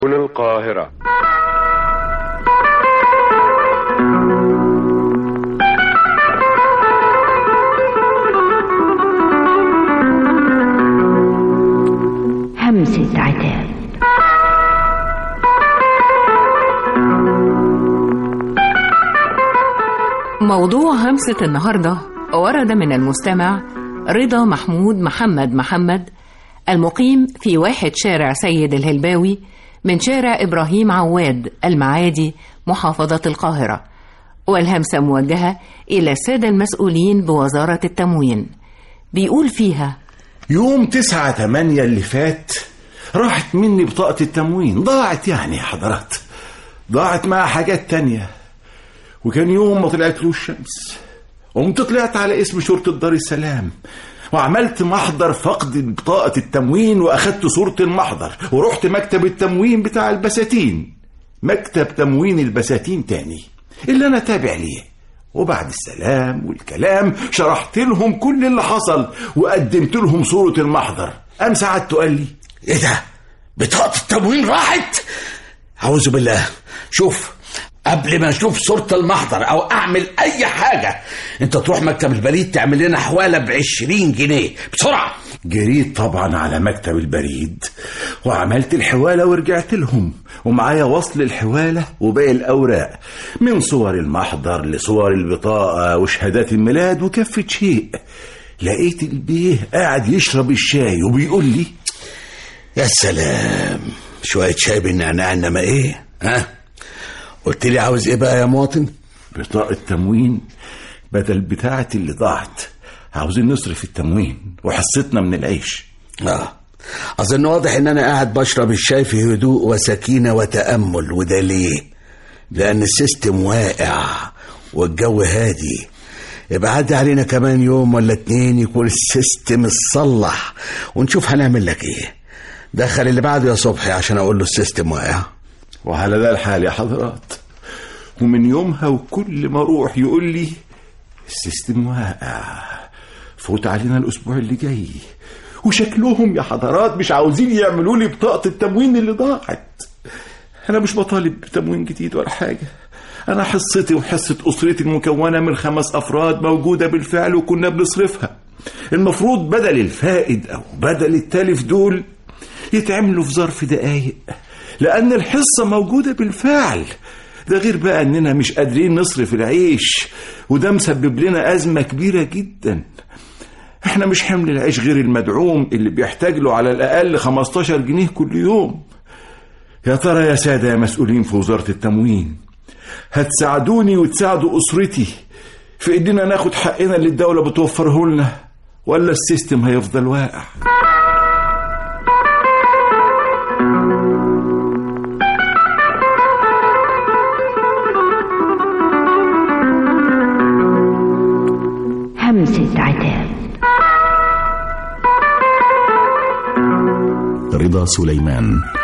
هنا القاهرة همسة عتاب موضوع همسة النهاردة ورد من المستمع رضا محمود محمد محمد المقيم في واحد شارع سيد الهلباوي من شارع إبراهيم عواد المعادي محافظة القاهرة والهمسة موجهة إلى السادة المسؤولين بوزارة التموين بيقول فيها يوم تسعة تمانية اللي فات راحت مني بطاقة التموين ضاعت يعني يا حضرات ضاعت مع حاجات تانية وكان يوم ما طلعت له الشمس قمت طلعت على اسم شرطة دار السلام وعملت محضر فقد بطاقة التموين وأخدت صورة المحضر ورحت مكتب التموين بتاع البساتين مكتب تموين البساتين تاني اللي أنا تابع ليه وبعد السلام والكلام شرحت لهم كل اللي حصل وقدمت لهم صورة المحضر قام سعادته قال لي ايه ده بطاقة التموين راحت أعوذ بالله شوف قبل ما اشوف صورة المحضر او اعمل اي حاجة انت تروح مكتب البريد تعمل لنا حوالة بعشرين جنيه بسرعة جريت طبعا على مكتب البريد وعملت الحوالة ورجعت لهم ومعايا وصل الحوالة وباقي الأوراق من صور المحضر لصور البطاقة وشهادات الميلاد وكفة شيء لقيت البيه قاعد يشرب الشاي وبيقول لي يا سلام شوية شاي بالنعناع انما ايه ها قلت لي عاوز ايه بقى يا مواطن بطاقة تموين بدل بتاعة اللي ضاعت عاوزين نصرف التموين وحصتنا من العيش اه اظن واضح ان انا قاعد بشرب الشاي في هدوء وسكينة وتأمل وده ليه لان السيستم واقع والجو هادي يبقى عدي علينا كمان يوم ولا اتنين يكون السيستم اتصلح ونشوف هنعمل لك ايه دخل اللي بعده يا صبحي عشان اقول له السيستم واقع وعلى ده الحال يا حضرات ومن يومها وكل ما اروح يقول لي السيستم واقع فوت علينا الاسبوع اللي جاي وشكلهم يا حضرات مش عاوزين يعملوا لي بطاقة التموين اللي ضاعت انا مش بطالب بتموين جديد ولا حاجة انا حصتي وحصة اسرتي المكونة من خمس افراد موجودة بالفعل وكنا بنصرفها المفروض بدل الفائد او بدل التالف دول يتعملوا في ظرف دقايق لأن الحصة موجودة بالفعل ده غير بقى إننا مش قادرين نصرف العيش وده مسبب لنا أزمة كبيرة جدا احنا مش حمل العيش غير المدعوم اللي بيحتاج له على الأقل 15 جنيه كل يوم يا ترى يا سادة يا مسؤولين في وزارة التموين هتساعدوني وتساعدوا أسرتي في إننا ناخد حقنا اللي الدولة بتوفره لنا ولا السيستم هيفضل واقع همسة عتاب رضا سليمان